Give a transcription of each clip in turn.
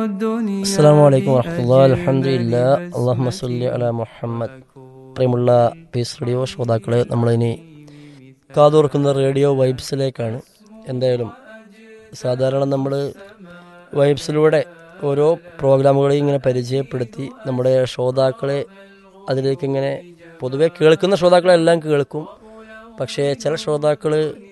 الدنيا അസ്സാം വലൈക്കും വർഹമുല്ലാ അലഹമില്ല അള്ളാഹു സല്ലി അല മുഹമ്മദ് പ്രിയമുള്ള പീസ് റേഡിയോ ശ്രോതാക്കളെ നമ്മളിനി കാതോർക്കുന്ന റേഡിയോ വൈബ്സിലേക്കാണ് എന്തായാലും സാധാരണ നമ്മൾ വൈബ്സിലൂടെ ഓരോ പ്രോഗ്രാമുകളെയും ഇങ്ങനെ പരിചയപ്പെടുത്തി നമ്മുടെ ശ്രോതാക്കളെ അതിലേക്ക് ഇങ്ങനെ പൊതുവെ കേൾക്കുന്ന ശ്രോതാക്കളെല്ലാം കേൾക്കും പക്ഷേ ചില ശ്രോതാക്കൾ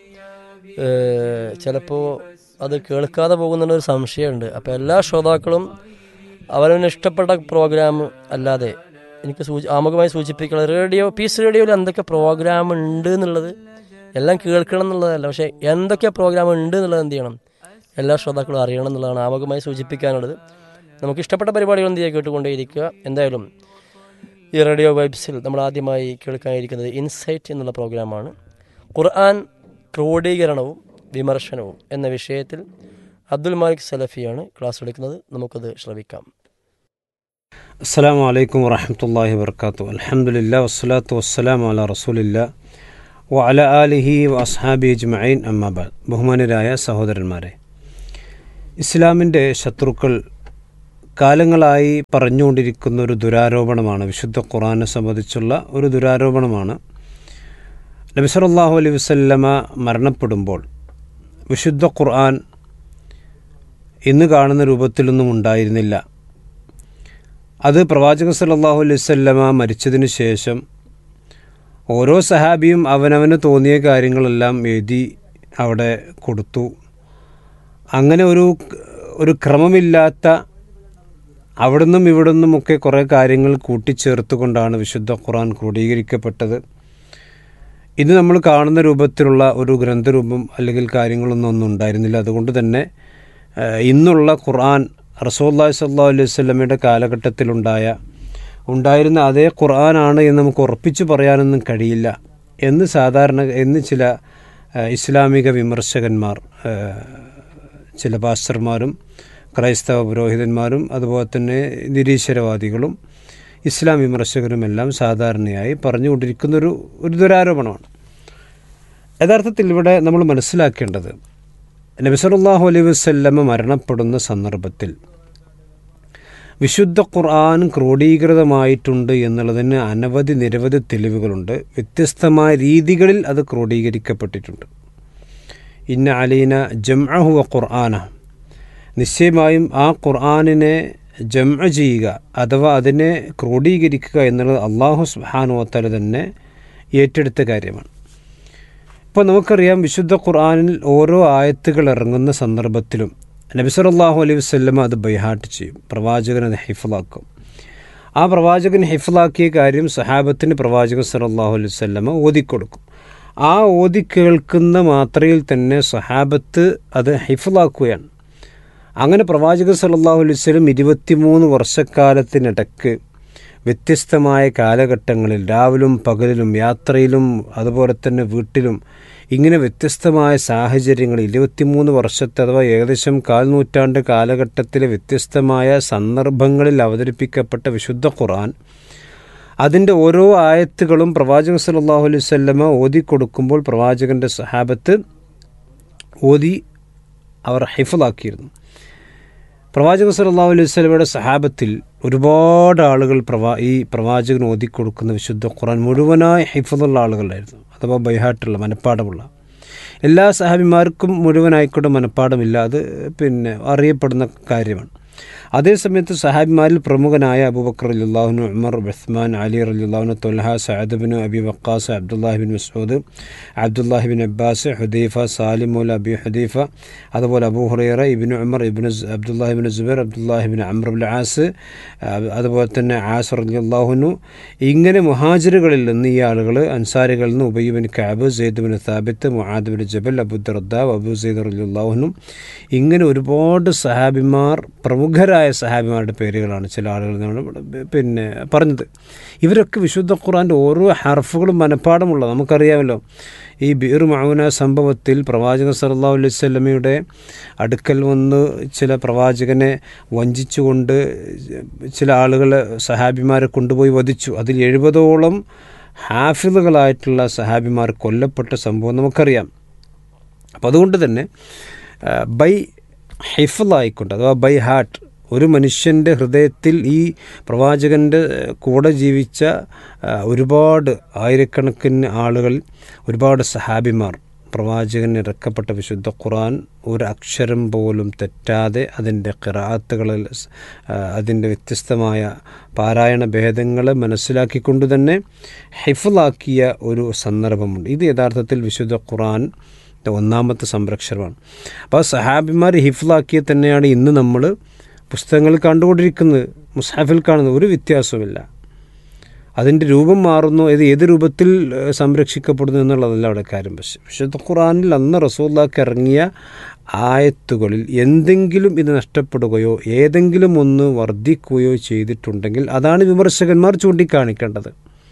ചിലപ്പോൾ അത് കേൾക്കാതെ പോകുന്നൊരു സംശയമുണ്ട് അപ്പോൾ എല്ലാ ശ്രോതാക്കളും അവരവന് ഇഷ്ടപ്പെട്ട പ്രോഗ്രാം അല്ലാതെ എനിക്ക് സൂചി ആമുഖമായി സൂചിപ്പിക്കുന്നത് റേഡിയോ പീസ് റേഡിയോയിൽ എന്തൊക്കെ പ്രോഗ്രാം ഉണ്ട് എന്നുള്ളത് എല്ലാം കേൾക്കണം എന്നുള്ളതല്ല പക്ഷേ എന്തൊക്കെ പ്രോഗ്രാം ഉണ്ട് എന്നുള്ളത് എന്ത് ചെയ്യണം എല്ലാ ശ്രോതാക്കളും അറിയണം എന്നുള്ളതാണ് ആമുഖമായി സൂചിപ്പിക്കാനുള്ളത് നമുക്ക് ഇഷ്ടപ്പെട്ട പരിപാടികൾ എന്ത് ചെയ്യുക കേട്ടുകൊണ്ടേയിരിക്കുക എന്തായാലും ഈ റേഡിയോ വൈബ്സിൽ നമ്മൾ ആദ്യമായി കേൾക്കാനിരിക്കുന്നത് ഇൻസൈറ്റ് എന്നുള്ള പ്രോഗ്രാമാണ് ഖുർആൻ ക്രോഡീകരണവും വിമർശനവും എന്ന വിഷയത്തിൽ അബ്ദുൽ മാലിക് സലഫിയാണ് ക്ലാസ് എടുക്കുന്നത് നമുക്കത് ശ്രവിക്കാം അസ്സാം വലൈക്കും വറഹമത്തല്ലാഹി വർക്കാത്തു അലഹമുല്ല വസ്സലാത്തു വസ്സലാം അല റസൂലില്ല വ അല ആലിഹി വ അസ്ഹാബി അജ്മഈൻ അമ്മാബാദ് ബഹുമാനരായ സഹോദരന്മാരെ ഇസ്ലാമിൻ്റെ ശത്രുക്കൾ കാലങ്ങളായി പറഞ്ഞുകൊണ്ടിരിക്കുന്ന ഒരു ദുരാരോപണമാണ് വിശുദ്ധ ഖുറാനെ സംബന്ധിച്ചുള്ള ഒരു ദുരാരോപണമാണ് നബി സല്ലല്ലാഹു അലൈഹി വസല്ലമ മരണപ്പെടുമ്പോൾ വിശുദ്ധ ഖുർആൻ ഇന്ന് കാണുന്ന രൂപത്തിലൊന്നും ഉണ്ടായിരുന്നില്ല അത് പ്രവാചകൻ സല്ലല്ലാഹു അലൈഹി വസല്ലമ മരിച്ചതിന് ശേഷം ഓരോ സഹാബിയും അവനവന് തോന്നിയ കാര്യങ്ങളെല്ലാം എഴുതി അവിടെ കൊടുത്തു അങ്ങനെ ഒരു ഒരു ക്രമമില്ലാത്ത അവിടുന്നും ഇവിടുന്നുമൊക്കെ കുറേ കാര്യങ്ങൾ കൂട്ടിച്ചേർത്തുകൊണ്ടാണ് വിശുദ്ധ ഖുർആൻ ക്രോഡീകരിക്കപ്പെട്ടത് ഇത് നമ്മൾ കാണുന്ന രൂപത്തിലുള്ള ഒരു ഗ്രന്ഥരൂപം അല്ലെങ്കിൽ കാര്യങ്ങളൊന്നും ഒന്നും ഉണ്ടായിരുന്നില്ല അതുകൊണ്ട് തന്നെ ഏഹ്, ഇന്നുള്ള ഖുർആൻ റസൂല്ലാഹി സല്ലാ അലൈഹി സ്വലമയുടെ കാലഘട്ടത്തിലുണ്ടായ ഉണ്ടായിരുന്ന അതേ ഖുർആനാണ് എന്ന് നമുക്ക് ഉറപ്പിച്ചു പറയാനൊന്നും കഴിയില്ല എന്ന് സാധാരണ എന്ന് ചില ഏഹ്, ഇസ്ലാമിക വിമർശകന്മാർ ഏഹ്, ചില പാസ്റ്റർമാരും ക്രൈസ്തവ പുരോഹിതന്മാരും അതുപോലെ തന്നെ നിരീശ്വരവാദികളും ഇസ്ലാം വിമർശകരുമെല്ലാം സാധാരണയായി പറഞ്ഞുകൊണ്ടിരിക്കുന്നൊരു ഒരു ദുരാരോപണമാണ് യഥാർത്ഥത്തിൽ ഇവിടെ നമ്മൾ മനസ്സിലാക്കേണ്ടത് നബി സല്ലല്ലാഹു അലൈഹി വസല്ലമ മരണപ്പെടുന്ന സന്ദർഭത്തിൽ വിശുദ്ധ ഖുർആൻ ക്രോഡീകൃതമായിട്ടുണ്ട് എന്നുള്ളതിന് അനവധി നിരവധി തെളിവുകളുണ്ട് വ്യത്യസ്തമായ രീതികളിൽ അത് ക്രോഡീകരിക്കപ്പെട്ടിട്ടുണ്ട് ഇന്ന അലീന ജംഅഹു വ ഖുർആന നിശ്ചയമായും ആ ഖുർആനിനെ ജംഅ ചെയ്യുക അഥവാ അതിനെ ക്രോഡീകരിക്കുക എന്നുള്ളത് അള്ളാഹു സുബ്ഹാനുവത്തല തന്നെ ഏറ്റെടുത്ത കാര്യമാണ് ഇപ്പോൾ നമുക്കറിയാം വിശുദ്ധ ഖുർആനിൽ ഓരോ ആയത്തുകൾ ഇറങ്ങുന്ന സന്ദർഭത്തിലും നബി സല്ലല്ലാഹു അലൈഹി വസല്ലമ അത് ബൈഹാട്ട് ചെയ്യും പ്രവാചകൻ അത് ഹിഫലാക്കും ആ പ്രവാചകൻ ഹിഫലാക്കിയ കാര്യം സഹാബത്തിന് പ്രവാചകൻ സല്ലല്ലാഹു അലൈഹി വസല്ലമ ഓതിക്കൊടുക്കും ആ ഓതി കേൾക്കുന്ന മാത്രയിൽ തന്നെ സഹാബത്ത് അത് ഹിഫലാക്കുകയാണ് അങ്ങനെ പ്രവാചകൻ സല്ലല്ലാഹു അലൈഹി വസല്ലം ഇരുപത്തിമൂന്ന് വർഷക്കാലത്തിനിടക്ക് വ്യത്യസ്തമായ കാലഘട്ടങ്ങളിൽ രാവിലും പകലിലും യാത്രയിലും അതുപോലെ തന്നെ വീട്ടിലും ഇങ്ങനെ വ്യത്യസ്തമായ സാഹചര്യങ്ങളിൽ ഇരുപത്തിമൂന്ന് വർഷത്തെ അഥവാ ഏകദേശം കാൽ നൂറ്റാണ്ട് കാലഘട്ടത്തിലെ വ്യത്യസ്തമായ സന്ദർഭങ്ങളിൽ അവതരിപ്പിക്കപ്പെട്ട വിശുദ്ധ ഖുർആൻ അതിൻ്റെ ഓരോ ആയത്തുകളും പ്രവാചകൻ സല്ലല്ലാഹു അലൈഹി വസല്ലമ ഓതി കൊടുക്കുമ്പോൾ പ്രവാചകൻ്റെ സഹാബത്ത് ഓതി അവർ ഹിഫലാക്കിയിരുന്നു പ്രവാചകൻ സല്ലല്ലാഹു അലൈഹി വസല്ലമയുടെ സഹാബത്തിൽ ഒരുപാട് ആളുകൾ പ്രവാ ഈ പ്രവാചകൻ ഓതിക്കൊടുക്കുന്ന വിശുദ്ധ ഖുർആൻ മുഴുവനായി ഹിഫുള്ള ആളുകളായിരുന്നു അഥവാ ബൈഹാട്ടുള്ള മനഃപ്പാടമുള്ള എല്ലാ സഹാബിമാർക്കും മുഴുവനായിക്കോട്ടെ മനഃപ്പാടമില്ല അത് പിന്നെ അറിയപ്പെടുന്ന കാര്യമാണ് അതേസമയത്ത് സഹാബിമാരിൽ പ്രമുഖനായ അബൂബക്കർ അല്ലാഹുനു ഉമർ ഉസ്മാൻ അലി റലിള്ളാഹുനു Talha Saad bin Abi Waqqas Abdullah ibn Masood Abdullah ibn Abbas Hudhaifa Salim Maula Abi Hudhaifa അതുപോലെ Abu Hurairah ibn Umar ibn Abdullah ibn Zubair Abdullah ibn Amr ibnul As അഹ് അതുപോലെ തന്നെ ആസ് റലിള്ളാഹുനു ഇങ്ങനെ മുഹാജിറുകളിൽ നിന്ന് ഈ ആളുകൾ അൻസാരികളിൽ നിന്ന് Ubayy ibn Kaab Zaid bin Thabit Muadh bin Jabal Abu Darda Abu Zaid റലിള്ളാഹുനും ഇങ്ങനെ ഒരുപാട് സഹാബിമാർ പ്രമുഖരായ സഹാബിമാരുടെ പേരുകളാണ് ചില ആളുകൾ നമ്മൾ ഇവിടെ പിന്നെ പറഞ്ഞത് ഇവരൊക്കെ വിശുദ്ധ ഖുറാൻ്റെ ഓരോ ഹർഫുകളും മനഃപ്പാടമുള്ള നമുക്കറിയാമല്ലോ ഈ ബീർ മൗന സംഭവത്തിൽ പ്രവാചകൻ സല്ലല്ലാഹു അലൈഹി വസല്ലമയുടെ അടുക്കൽ വന്ന് ചില പ്രവാചകനെ വഞ്ചിച്ചുകൊണ്ട് ചില ആളുകൾ സഹാബിമാരെ കൊണ്ടുപോയി വധിച്ചു അതിൽ എഴുപതോളം ഹാഫിളുകളായിട്ടുള്ള സഹാബിമാർ കൊല്ലപ്പെട്ട സംഭവം നമുക്കറിയാം അപ്പോൾ അതുകൊണ്ട് തന്നെ ബൈ ഹിഫലായിക്കൊണ്ട് അഥവാ ബൈ ഹാർട്ട് ഒരു മനുഷ്യൻ്റെ ഹൃദയത്തിൽ ഈ പ്രവാചകൻ്റെ കൂടെ ജീവിച്ച ആ, ഒരുപാട് ആയിരക്കണക്കിന് ആളുകൾ ഒരുപാട് സഹാബിമാർ പ്രവാചകൻ ഇറക്കപ്പെട്ട വിശുദ്ധ ഖുർആൻ ഒരു അക്ഷരം പോലും തെറ്റാതെ അതിൻ്റെ ഖിറാത്തുകളിൽ സ്- ആ, അതിൻ്റെ വ്യത്യസ്തമായ പാരായണ ഭേദങ്ങളെ മനസ്സിലാക്കിക്കൊണ്ട് തന്നെ ഹിഫിലാക്കിയ ഒരു സന്ദർഭമുണ്ട് ഇത് യഥാർത്ഥത്തിൽ വിശുദ്ധ ഖുർആൻ ഒന്നാമത്തെ സംരക്ഷണമാണ് അപ്പോൾ ആ സഹാബിമാർ ഹിഫിലാക്കിയ തന്നെയാണ് ഇന്ന് നമ്മൾ പുസ്തകങ്ങൾ കണ്ടുകൊണ്ടിരിക്കുന്നത് മുസാഫിൽ കാണുന്നത് ഒരു വ്യത്യാസവുമില്ല അതിൻ്റെ രൂപം മാറുന്നു ഇത് ഏത് രൂപത്തിൽ ഏഹ്, സംരക്ഷിക്കപ്പെടുന്നു എന്നുള്ളതല്ല അവിടെ കാര്യം പക്ഷേ വിശുദ്ധ ഖുറാനിൽ അന്ന് റസൂല്ലാക്ക് ഇറങ്ങിയ ആയത്തുകളിൽ എന്തെങ്കിലും ഇത് നഷ്ടപ്പെടുകയോ ഏതെങ്കിലും ഒന്ന് വർദ്ധിക്കുകയോ ചെയ്തിട്ടുണ്ടെങ്കിൽ അതാണ് വിമർശകന്മാർ ചൂണ്ടിക്കാണിക്കേണ്ടത്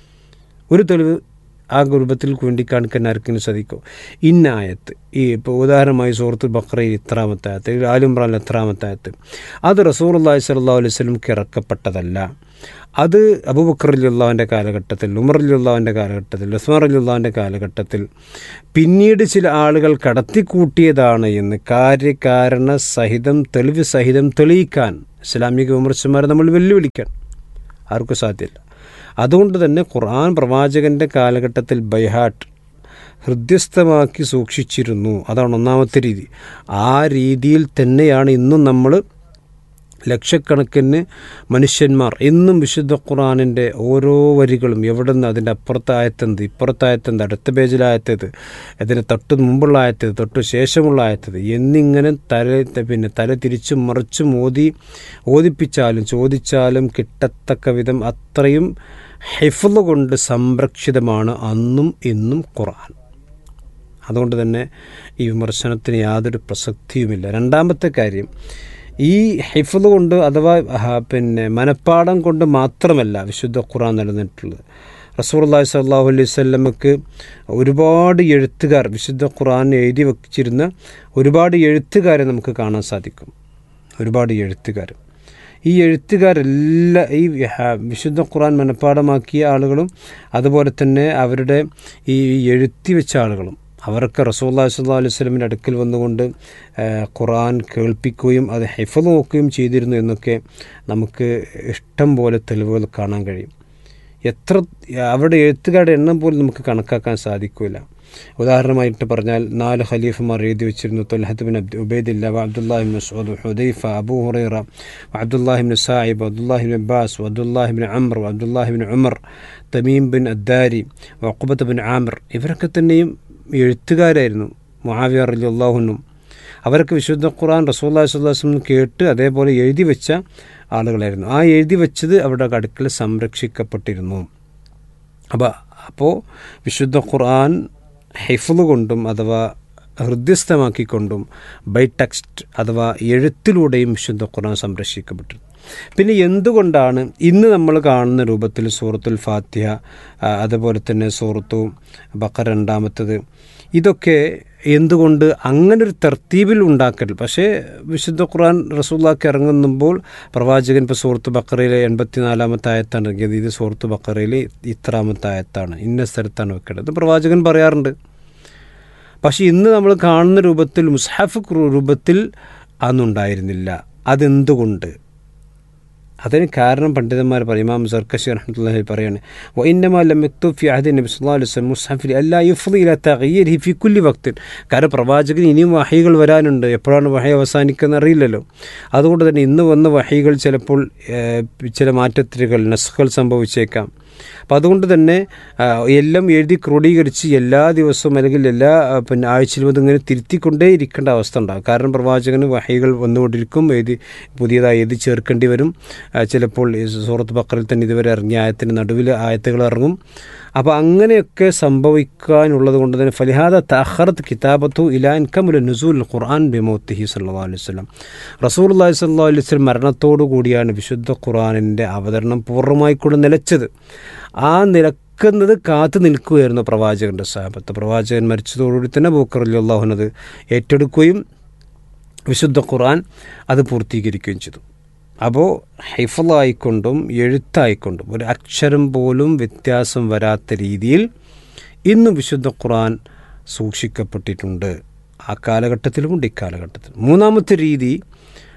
ഒരു തെളിവ് ആ രൂപത്തിൽ ചൂണ്ടിക്കാണിക്കാൻ ആർക്കെങ്കിലും സാധിക്കും ഇന്ന ആയത്ത് ഈ ഇപ്പോൾ ഉദാഹരണമായി സൂറത്തുൽ ബക്രയിൽ ഇത്രാമത്തെ ആയത്ത് ആലിമ്രാൻ എത്രാമത്തെ ആയത്ത് അത് റസൂർ അള്ളാഹി സല്ലാ അലൈഹി സ്വലംക്ക് ഇറക്കപ്പെട്ടതല്ല അത് അബൂബക്കർ അലിയുള്ളാവിൻ്റെ കാലഘട്ടത്തിൽ ഉമർ അലിയുള്ളാവിൻ്റെ കാലഘട്ടത്തിൽ ഉസ്മാൻ അലിയുള്ളാവിൻ്റെ കാലഘട്ടത്തിൽ പിന്നീട് ചില ആളുകൾ കടത്തിക്കൂട്ടിയതാണ് എന്ന് കാര്യകാരണ സഹിതം തെളിവ് സഹിതം തെളിയിക്കാൻ ഇസ്ലാമിക വിമർശന്മാരെ നമ്മൾ വെല്ലുവിളിക്കാൻ ആർക്കും സാധ്യമല്ല അതുകൊണ്ട് തന്നെ ഖുർആൻ പ്രവാചകൻ്റെ കാലഘട്ടത്തിൽ ബൈഹാട്ട് ഹൃദ്യസ്ഥമാക്കി സൂക്ഷിച്ചിരുന്നു അതാണ് ഒന്നാമത്തെ രീതി ആ രീതിയിൽ തന്നെയാണ് ഇന്നും നമ്മൾ ലക്ഷക്കണക്കിന് മനുഷ്യന്മാർ ഇന്നും വിശുദ്ധ ഖുറാനിൻ്റെ ഓരോ വരികളും എവിടെ നിന്ന് അതിൻ്റെ അപ്പുറത്തായത്തെന്ത് ഇപ്പുറത്തായത്തെന്ത് അടുത്ത പേജിലായത്തേത് അതിന് തൊട്ട് മുമ്പുള്ള ആയത്തേത് തൊട്ട് ശേഷമുള്ള ആയത്തേത് എന്നിങ്ങനെ തല പിന്നെ തല തിരിച്ചും മറിച്ചും ഓതി ഓതിപ്പിച്ചാലും ചോദിച്ചാലും കിട്ടത്തക്ക വിധം അത്രയും ഹെഫുള്ള കൊണ്ട് സംരക്ഷിതമാണ് അന്നും ഇന്നും ഖുർആൻ അതുകൊണ്ട് തന്നെ ഈ വിമർശനത്തിന് യാതൊരു പ്രസക്തിയുമില്ല രണ്ടാമത്തെ കാര്യം ഈ ഹിഫ്ള് കൊണ്ട് അഥവാ ആ, പിന്നെ മനപ്പാടം കൊണ്ട് മാത്രമല്ല വിശുദ്ധ ഖുറാൻ നിലനിന്നിട്ടുള്ളത് റസൂർല്ലാഹി സല്ലാഹു അലൈഹി സ്വല്ലമക്ക് ഒരുപാട് എഴുത്തുകാർ വിശുദ്ധ ഖുറാൻ എഴുതി വച്ചിരുന്ന ഒരുപാട് എഴുത്തുകാരെ നമുക്ക് കാണാൻ സാധിക്കും ഒരുപാട് എഴുത്തുകാർ ഈ എഴുത്തുകാരെല്ലാം ഈ ഹ- വിശുദ്ധ ഖുറാൻ മനഃപ്പാടമാക്കിയ ആളുകളും അതുപോലെ തന്നെ അവരുടെ ഈ എഴുത്തി വെച്ച ആളുകളും അവർക്ക് റസൂല്ലാ സ്വല്ലാ അലൈഹി സ്വലമിൻ്റെ അടുക്കൽ വന്നുകൊണ്ട് ആ, ഖുറാൻ കേൾപ്പിക്കുകയും അത് ഹെഫൽ നോക്കുകയും ചെയ്തിരുന്നു എന്നൊക്കെ നമുക്ക് ഇഷ്ടം പോലെ തെളിവുകൾ കാണാൻ കഴിയും എത്ര അവരുടെ എഴുത്തുകാരുടെ എണ്ണം പോലും നമുക്ക് കണക്കാക്കാൻ സാധിക്കില്ല ഉദാഹരണമായിട്ട് പറഞ്ഞാൽ നാല് ഖലീഫമാർ എഴുതി വെച്ചിരുന്നു Talhah bin Abdu Ubaidullah Abdullah ibn Masood Hudhaifa Abu Hurairah Abdullah ibn Saib Abdullah ibn Abbas Abdullah ibn Amr Abdullah ibn Umar Tamim bin Addari വഖബത്ത് ബിൻ ആമിർ ഇവരൊക്കെ തന്നെയും എഴുത്തുകാരായിരുന്നു മുഹാവിയ അലി അള്ളാഹുനും അവരൊക്കെ വിശുദ്ധ ഖുർആൻ റസൂല്ലാ സ്വല്ലാസ്ലം കേട്ട് അതേപോലെ എഴുതി വെച്ച ആളുകളായിരുന്നു ആ എഴുതി വെച്ചത് അവരുടെ അടുക്കൽ സംരക്ഷിക്കപ്പെട്ടിരുന്നു അപ്പോൾ അപ്പോൾ വിശുദ്ധ ഖുർആൻ ഹിഫ്ള് കൊണ്ടും അഥവാ ഹൃദ്യസ്ഥമാക്കിക്കൊണ്ടും ബൈ ടെക്സ്റ്റ് അഥവാ എഴുത്തിലൂടെയും വിശുദ്ധ ഖുർആൻ സംരക്ഷിക്കപ്പെട്ടു പിന്നെ എന്തുകൊണ്ടാണ് ഇന്ന് നമ്മൾ കാണുന്ന രൂപത്തിൽ സൂറത്തുൽ ഫാത്തിഹ ആ, അതുപോലെ തന്നെ സൂറത്തു ബക്കർ രണ്ടാമത്തത് ഇതൊക്കെ എന്തുകൊണ്ട് അങ്ങനെ ഒരു തർത്തീബിൽ ഉണ്ടാക്കൽ പക്ഷേ വിശുദ്ധ ഖുർആൻ റസൂല്ലാക്ക് ഇറങ്ങുമ്പോൾ പ്രവാചകൻ ഇപ്പോൾ സൂറത്ത് ബക്കറയിലെ എൺപത്തിനാലാമത്തെ ആയത്താണ് ഇറങ്ങിയത് ഇത് സൂറത്ത് ബക്കറയിലെ ഇത്രാമത്തെ ആയത്താണ് ഇന്ന സ്ഥലത്താണ് വെക്കേണ്ടത് ഇത് പ്രവാചകൻ പറയാറുണ്ട് പക്ഷേ ഇന്ന് നമ്മൾ കാണുന്ന രൂപത്തിൽ മുസ്ഹാഫ് രൂപത്തിൽ അന്നുണ്ടായിരുന്നില്ല അതെന്തുകൊണ്ട് അതിന് കാരണം പണ്ഡിതന്മാർ പറയും ഇമാം സർക്കശി റഹ്മത്തുള്ളാഹി പറയാണ് വൈന്നമാ ലം യക്തുബ് ഫി അഹദി നബി സല്ലല്ലാഹു അലൈഹി വസല്ലം മുസ്ഹഫിൽ അല്ലാ യുഫ്ളി ഇലാ തഗ്യീരിഹി ഫി കുല്ലി വക്തിൻ കാരണം പ്രവാചകന് ഇനിയും വഹയികൾ വരാനുണ്ട് എപ്പോഴാണ് വഹി അവസാനിക്കുന്നത് അറിയില്ലല്ലോ അതുകൊണ്ട് തന്നെ ഇന്ന് വന്ന വഹയികൾ ചിലപ്പോൾ ഏഹ്, ചില മാറ്റത്തിലുകൾ നസ്ഖൽ സംഭവിച്ചേക്കാം അപ്പം അതുകൊണ്ട് തന്നെ ആ, എല്ലാം എഴുതി ക്രോഡീകരിച്ച് എല്ലാ ദിവസവും അല്ലെങ്കിൽ എല്ലാ ആ, പിന്നെ ആഴ്ചയിലും അതിങ്ങനെ തിരുത്തിക്കൊണ്ടേ ഇരിക്കേണ്ട അവസ്ഥ ഉണ്ടാകും കാരണം പ്രവാചകന് വഹയികൾ വന്നുകൊണ്ടിരിക്കും എഴുതി പുതിയതായി എഴുതി ചേർക്കേണ്ടി വരും ആ, ചിലപ്പോൾ ഈ സൂറത്ത് ബക്കറിൽ തന്നെ ഇതുവരെ ഇറങ്ങിയ ആയത്തിന് നടുവിൽ ആയത്തുകൾ ഇറങ്ങും അപ്പോൾ അങ്ങനെയൊക്കെ സംഭവിക്കാനുള്ളത് കൊണ്ട് തന്നെ ഫലിഹാദ തഹറത്ത് കിതാബത്തു ഇലാൻ കമുൽ നുസൂൽ ഖുർആൻ ബിമോത്തിഹി സല്ലാ അലൈഹി സ്വലം റസൂൽ അള്ളാഹി സല്ലാ അലൈഹി സ്വലം മരണത്തോടു കൂടിയാണ് വിശുദ്ധ ഖുർആനിൻ്റെ അവതരണം പൂർണ്ണമായി കൊണ്ട് നിലച്ചത് ആ നിലക്കുന്നത് കാത്തു നിൽക്കുകയായിരുന്നു പ്രവാചകൻ്റെ സാഹബത്ത് പ്രവാചകൻ മരിച്ചതോടുകൂടി തന്നെ ബൂക്കർ അലി അള്ളാഹുനത് ഏറ്റെടുക്കുകയും വിശുദ്ധ ഖുർആൻ അത് പൂർത്തീകരിക്കുകയും ചെയ്തു അപ്പോൾ ഹൈഫലായിക്കൊണ്ടും എഴുത്തായിക്കൊണ്ടും ഒരു അക്ഷരം പോലും വ്യത്യാസം വരാത്ത രീതിയിൽ ഇന്ന് വിശുദ്ധ ഖുർആൻ സൂക്ഷിക്കപ്പെട്ടിട്ടുണ്ട് ആ കാലഘട്ടത്തിലുമുണ്ട് ഇക്കാലഘട്ടത്തിലും മൂന്നാമത്തെ രീതി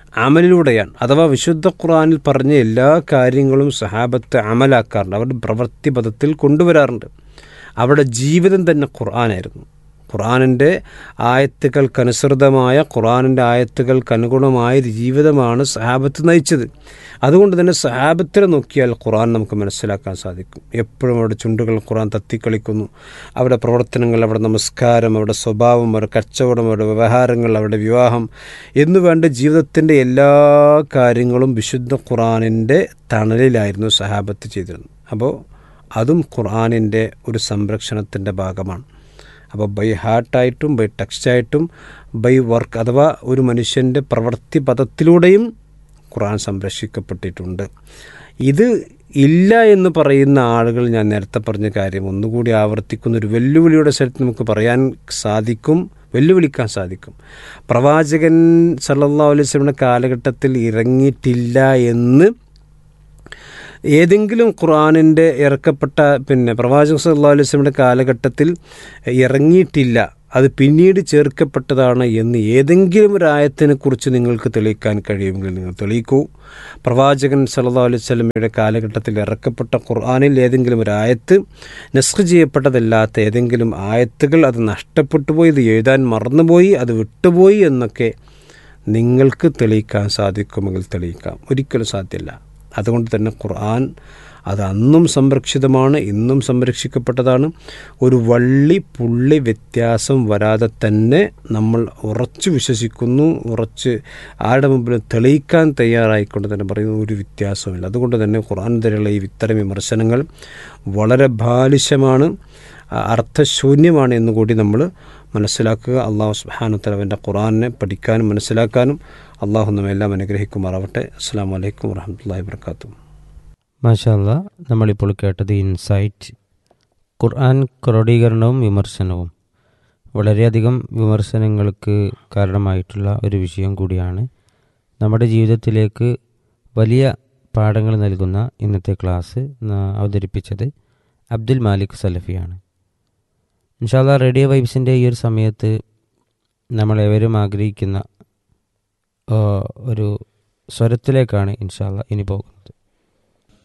അമലിലൂടെയാണ് അഥവാ വിശുദ്ധ ഖുർആനിൽ പറഞ്ഞ എല്ലാ കാര്യങ്ങളും സഹാബത്ത് അമലാക്കാറുണ്ട് അവരുടെ പ്രവൃത്തി പദത്തിൽ കൊണ്ടുവരാറുണ്ട് അവരുടെ ജീവിതം തന്നെ ഖുർആനായിരുന്നു ഖുർആനിൻ്റെ ആയത്തുകൾക്കനുസൃതമായ ഖുർആനിൻ്റെ ആയത്തുകൾക്കനുഗുണമായ ഒരു ജീവിതമാണ് സഹാബത്ത് നയിച്ചത് അതുകൊണ്ട് തന്നെ സഹാബത്തിനെ നോക്കിയാൽ ഖുർആൻ നമുക്ക് മനസ്സിലാക്കാൻ സാധിക്കും എപ്പോഴും അവരുടെ ചുണ്ടുകൾ ഖുർആൻ തത്തിക്കളിക്കുന്നു അവരുടെ പ്രവർത്തനങ്ങൾ അവരുടെ നമസ്കാരം അവരുടെ സ്വഭാവം അവരുടെ കച്ചവടം അവരുടെ വ്യവഹാരങ്ങൾ അവരുടെ വിവാഹം എന്നു വേണ്ട ജീവിതത്തിൻ്റെ എല്ലാ കാര്യങ്ങളും വിശുദ്ധ ഖുർആനിൻ്റെ തണലിലായിരുന്നു സഹാബത്ത് ചെയ്തിരുന്നത് അപ്പോൾ അതും ഖുർആനിൻ്റെ ഒരു സംരക്ഷണത്തിൻ്റെ ഭാഗമാണ് അപ്പോൾ ബൈ ഹാർട്ടായിട്ടും ബൈ ടെക്സ്റ്റായിട്ടും ബൈ വർക്ക് അഥവാ ഒരു മനുഷ്യൻ്റെ പ്രവൃത്തി പദത്തിലൂടെയും ഖുർആൻ സംരക്ഷിക്കപ്പെട്ടിട്ടുണ്ട് ഇത് ഇല്ല എന്ന് പറയുന്ന ആളുകൾ ഞാൻ നേരത്തെ പറഞ്ഞ കാര്യം ഒന്നുകൂടി ആവർത്തിക്കുന്ന ഒരു വെല്ലുവിളിയുടെ സ്ഥലത്ത് നമുക്ക് പറയാൻ സാധിക്കും വെല്ലുവിളിക്കാൻ സാധിക്കും പ്രവാചകൻ സല്ലല്ലാഹു അലൈഹി വസല്ലമയുടെ കാലഘട്ടത്തിൽ ഇറങ്ങിയിട്ടില്ല എന്ന് ഏതെങ്കിലും ഖുർആാനിൻ്റെ ഇറക്കപ്പെട്ട പിന്നെ പ്രവാചക സല്ലല്ലാഹു അലൈഹി വസല്ലമയുടെ കാലഘട്ടത്തിൽ ഇറങ്ങിയിട്ടില്ല അത് പിന്നീട് ചേർക്കപ്പെട്ടതാണ് എന്ന് ഏതെങ്കിലും ഒരു ആയത്തിനെ കുറിച്ച് നിങ്ങൾക്ക് തെളിയിക്കാൻ കഴിയുമെങ്കിൽ നിങ്ങൾ തെളിയിക്കൂ പ്രവാചകൻ സല്ലല്ലാഹു അലൈഹി വസല്ലമയുടെ കാലഘട്ടത്തിൽ ഇറക്കപ്പെട്ട ഖുർആാനിൽ ഏതെങ്കിലും ഒരു ആയത്ത് നസ്ഖ് ചെയ്യപ്പെട്ടതല്ലാത്ത ഏതെങ്കിലും ആയത്തുകൾ അത് നഷ്ടപ്പെട്ടു പോയി ഇത് എഴുതാൻ മറന്നുപോയി അത് വിട്ടുപോയി എന്നൊക്കെ നിങ്ങൾക്ക് തെളിയിക്കാൻ സാധിക്കുമെങ്കിൽ തെളിയിക്കാം ഒരിക്കലും സാധ്യമല്ല അതുകൊണ്ട് തന്നെ ഖുർആൻ അത് അന്നും സംരക്ഷിതമാണ് ഇന്നും സംരക്ഷിക്കപ്പെട്ടതാണ് ഒരു വള്ളി പുള്ളി വ്യത്യാസം വരാതെ തന്നെ നമ്മൾ ഉറച്ചു വിശ്വസിക്കുന്നു ഉറച്ച് ആരുടെ മുമ്പിൽ തെളിയിക്കാൻ തയ്യാറായിക്കൊണ്ട് തന്നെ പറയുന്ന ഒരു വ്യത്യാസമില്ല അതുകൊണ്ട് തന്നെ ഖുർആാനെതിരെയുള്ള ഈ ഇത്തരം വിമർശനങ്ങൾ വളരെ ബാലിശമാണ് അർത്ഥശൂന്യമാണ് എന്നുകൂടി നമ്മൾ മനസ്സിലാക്കുക അള്ളാഹു സുബാനുത്തലവൻ്റെ ഖുറാനെ പഠിക്കാനും മനസ്സിലാക്കാനും അള്ളാഹു നമ്മെല്ലാം അനുഗ്രഹിക്കുമാറാവട്ടെ അസ്സാം വലൈക്കും വാഹമത്തല്ലാ വർക്കാത്തു മാഷാല്ല നമ്മളിപ്പോൾ കേട്ടത് ഇൻസൈറ്റ് ഖുർആൻ ക്രോഡീകരണവും വിമർശനവും വളരെയധികം വിമർശനങ്ങൾക്ക് കാരണമായിട്ടുള്ള ഒരു വിഷയം കൂടിയാണ് നമ്മുടെ ജീവിതത്തിലേക്ക് വലിയ പാഠങ്ങൾ നൽകുന്ന ഇന്നത്തെ ക്ലാസ് ന- അവതരിപ്പിച്ചത് അബ്ദുൽ മാലിക് സലഫിയാണ് ഇൻഷാല്ല റേഡിയോ വൈബ്സിൻ്റെ ഈ ഒരു സമയത്ത് നമ്മളേവരും ആഗ്രഹിക്കുന്ന ആ, ഒരു സ്വരത്തിലേക്കാണ് ഇൻഷാല്ല ഇനി പോകുന്നത്